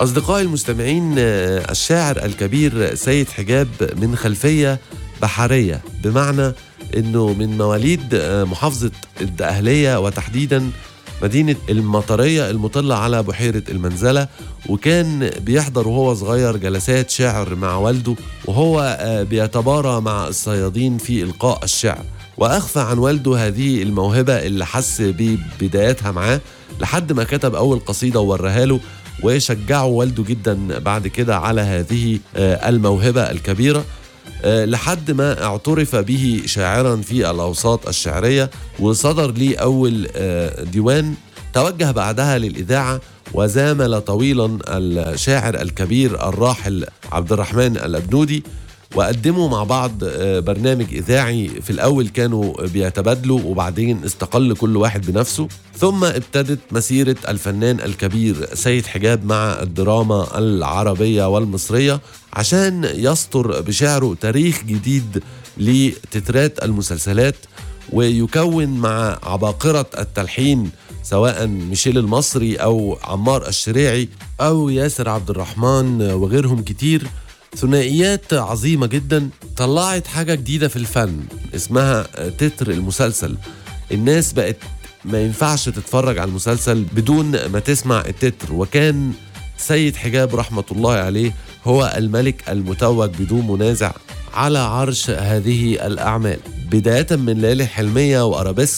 أصدقائي المستمعين آه، الشاعر الكبير سيد حجاب من خلفية بحرية بمعنى أنه من مواليد آه، محافظة الدقهلية وتحديدا مدينة المطرية المطلة على بحيرة المنزلة وكان بيحضر وهو صغير جلسات شعر مع والده وهو آه، بيتبارى مع الصيادين في إلقاء الشعر وأخفى عن والده هذه الموهبة اللي حس ببداياتها معاه لحد ما كتب أول قصيدة ووراها له وشجعه والده جدا بعد كده على هذه آه، الموهبة الكبيرة آه، لحد ما اعترف به شاعرا في الأوساط الشعرية وصدر لي أول آه، ديوان توجه بعدها للإذاعة وزامل طويلا الشاعر الكبير الراحل عبد الرحمن الأبنودي وقدموا مع بعض آه، برنامج إذاعي في الأول كانوا بيتبادلوا وبعدين استقل كل واحد بنفسه ثم ابتدت مسيرة الفنان الكبير سيد حجاب مع الدراما العربية والمصرية عشان يسطر بشعره تاريخ جديد لتترات المسلسلات ويكون مع عباقرة التلحين سواء ميشيل المصري أو عمار الشريعي أو ياسر عبد الرحمن وغيرهم كتير ثنائيات عظيمة جدا طلعت حاجة جديدة في الفن اسمها تتر المسلسل الناس بقت ما ينفعش تتفرج على المسلسل بدون ما تسمع التتر وكان سيد حجاب رحمة الله عليه هو الملك المتوج بدون منازع على عرش هذه الأعمال بداية من ليالي الحلمية وأرابيسك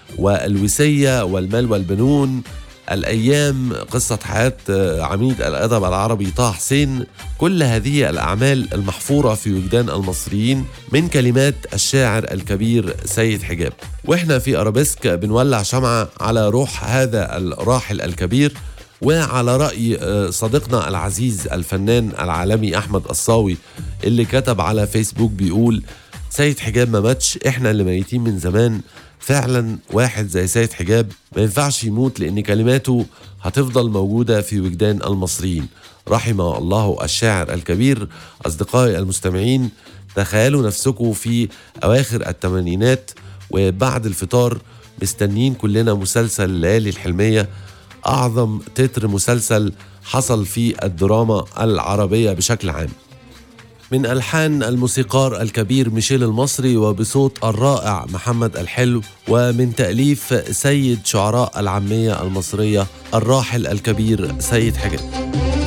والوسية والمال والبنون الأيام قصة حياة عميد الأدب العربي طه حسين كل هذه الأعمال المحفورة في وجدان المصريين من كلمات الشاعر الكبير سيد حجاب وإحنا في أرابيسك بنولع شمعة على روح هذا الراحل الكبير وعلى رأي آه، صديقنا العزيز الفنان العالمي أحمد الصاوي اللي كتب على فيسبوك بيقول سيد حجاب ما ماتش احنا اللي ميتين من زمان فعلا واحد زي سيد حجاب ما ينفعش يموت لان كلماته هتفضل موجودة في وجدان المصريين رحم الله الشاعر الكبير أصدقائي المستمعين تخيلوا نفسكم في أواخر الثمانينات وبعد الفطار مستنيين كلنا مسلسل ليالي الحلمية أعظم تتر مسلسل حصل في الدراما العربية بشكل عام من ألحان الموسيقار الكبير ميشيل المصري وبصوت الرائع محمد الحلو ومن تأليف سيد شعراء العامية المصرية الراحل الكبير سيد حجاب